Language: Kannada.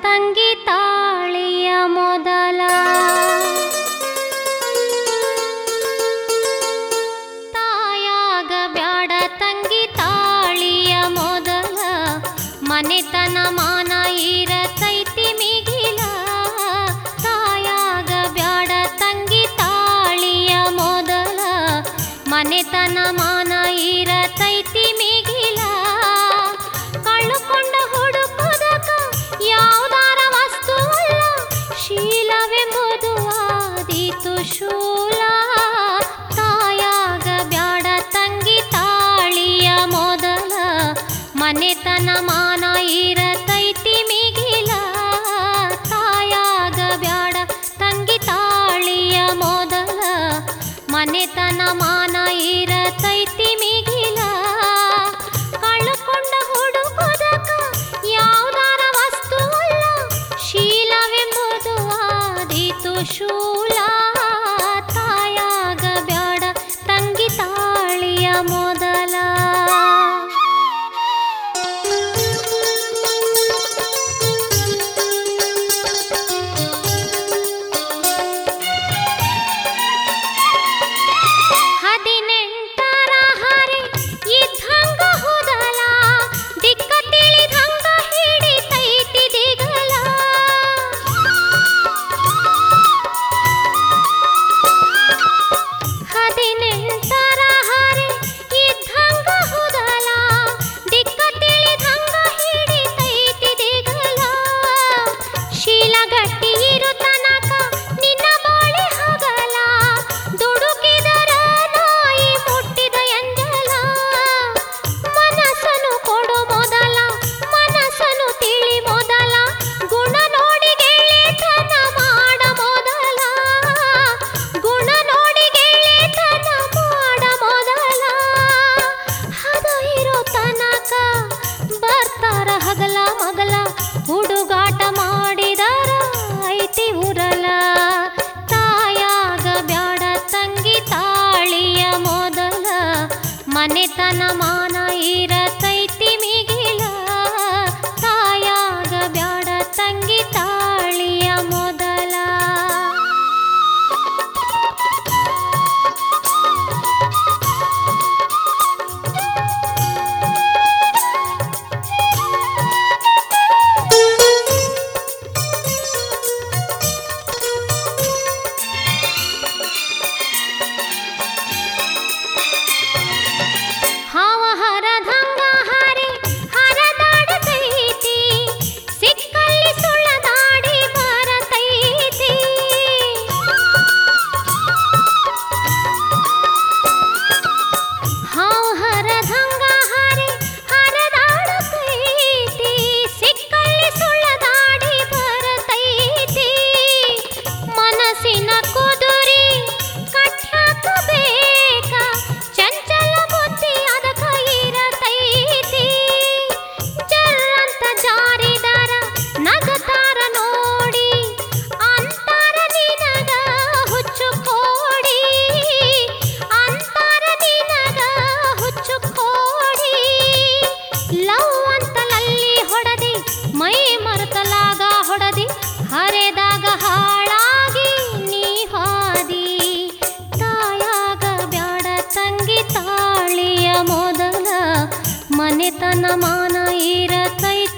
ತಂಗಿ ತಾಳಿಯ ಮೊದಲ ತಾಯಾಗ ಬ್ಯಾಡ ತಂಗಿ ತಾಳಿಯ ಮೊದಲ ಮನೆತನ ಮಾನ ಇರತೈತಿ ಮಿಗಿಲ ತಾಯಾಗ ಬ್ಯಾಡ ತಂಗಿ ತಾಳಿಯ ಮೊದಲ ಮನೆತನ ಮಾನ ಇರತೈತಿ ಮಿಗಿಲ ಕಳ್ಕೊಂಡ ಹುಡುಕುದಕ ಯಾವ್ದಾರ ವಸ್ತುವಲ್ಲ ಶೀಲವೆಂಬುದು ಆದೀತು ಶೂಲ ತಾಯಾಗ ಬ್ಯಾಡ ತಂಗಿ ತಾಳಿಯ ಮೊದಲ ಮನೆತನ ಮಾನ ಇರತೈತಿ ಮಿಗಿಲ ತಾಯಾಗ ಬ್ಯಾಡ ತಂಗಿ ತಾಳಿಯ ಮೊದಲ ಮನೆತನ ಮಾನ ಇರತೈತಿ ಮಿಗಿಲ ಕಳ್ಕೊಂಡ ಹುಡುಕುದಕ ಯಾವ್ದಾರ ವಸ್ತುವಲ್ಲ ಶೀಲವೆಂಬುದು ಆದೀತು ಶೂಲ ತಾಯಾಗ ಬ್ಯಾಡ ತಂಗಿ ತಾಳಿಯ ಮೊದಲ ಹದಿನೆಂಟರ ಹರಿ ಇದ್ದಂಗ ಹುದಲ ದಿಕ್ಕ ತಿಳಿದಂಗ ಹಿಡಿತೈತಿ ದಿಗಲ ಹದಿನೆಂಟರ ಹರಿ ಇದ್ದಂಗ ಹುದಲ ದಿಕ್ಕ ತಿಳಿದಂಗ ಹಿಡಿತೈತಿ ದಿಗಲ ಶೀಲಗಟ್ಟಿ ಇರು ತನಕ ನಿನ್ನ ಬಾಳೆ ಹಗಲ ದುಡುಕಿದರ ನಾಯಿ ಮುಟ್ಟಿದ ಎಂಜಲ ಮನಸ್ಸನು ಕೊಡು ಮೊದಲ ಮನಸ್ಸನು ತಿಳಿ ಮೊದಲ ಗುಣ ನೋಡಿ ಗೆಳೆತನ ಮಾಡ ಮೊದಲ ಗುಣ ನೋಡಿ ಗೆಳೆತನ ಮಾಡ ಮೊದಲ ಹದ ಇರೋ ತನಕ ಬರ್ತಾರ ಹಗಲ ಮಗಲ ಹುಡುಗಾಟ ಮಾಡಿದರ ಐತಿ ಉರಲ ತಾಯಾಗ ಬ್ಯಾಡ ತಂಗಿ ತಾಳಿಯ ಮೊದಲ ಮನೆತನ ಮಾನ ಇರತೈತಿ ಮಿಗಿಲ ತಾಯಾಗ ಬ್ಯಾಡ ತಂಗಿ ತಾಳಿಯ ಮೊದಲ ಹಾವ ಹರದಂಗ ಹರಿ ಹರದಾಡತೈತಿ ಸಿಕ್ಕಲ್ಲಿ ಸುಳ್ಳದಾಡಿ ಬರತೈತಿ ಹಾವ ಹರದಂಗ ಹರಿ ಹರದಾಡತೈತಿ ಸಿಕ್ಕಲ್ಲಿ ಸುಳ್ಳದಾಡಿ ಬರತೈತಿ ಮನಸ್ಸಿನ ಕುದುರಿ ಕಟ್ಟಾಕಬೇಕ ಚಂಚಲ ಬುದ್ಧಿ ಅದಕ ಇರತೈತಿ ಜರ್ರಂತ ಜಾರಿದಾರ ನಗತಾರ ನೋಡಿ ಅಂತಾರ ನಿನಗ ಹುಚ್ಚು ಕೋಡಿ ಅಂತಾರ ನಿನಗ ಹುಚ್ಚು ಕೋಡಿ ಲವ್ ಅಂತಲಲ್ಲಿ ಹೊಡದಿ ಮೈ ಮರೆತಲಾಗ ಹೊಡದಿ ಹರೆದಾಗ ಹಾಳಾಗಿ ನೀ ಹಾದಿ ತಾಯಾಗ ಬ್ಯಾಡ ತಂಗಿ ತಾಳಿಯ ಮೊದಲ ಮನೆತನ ಮಾನ ಇರತೈತಿ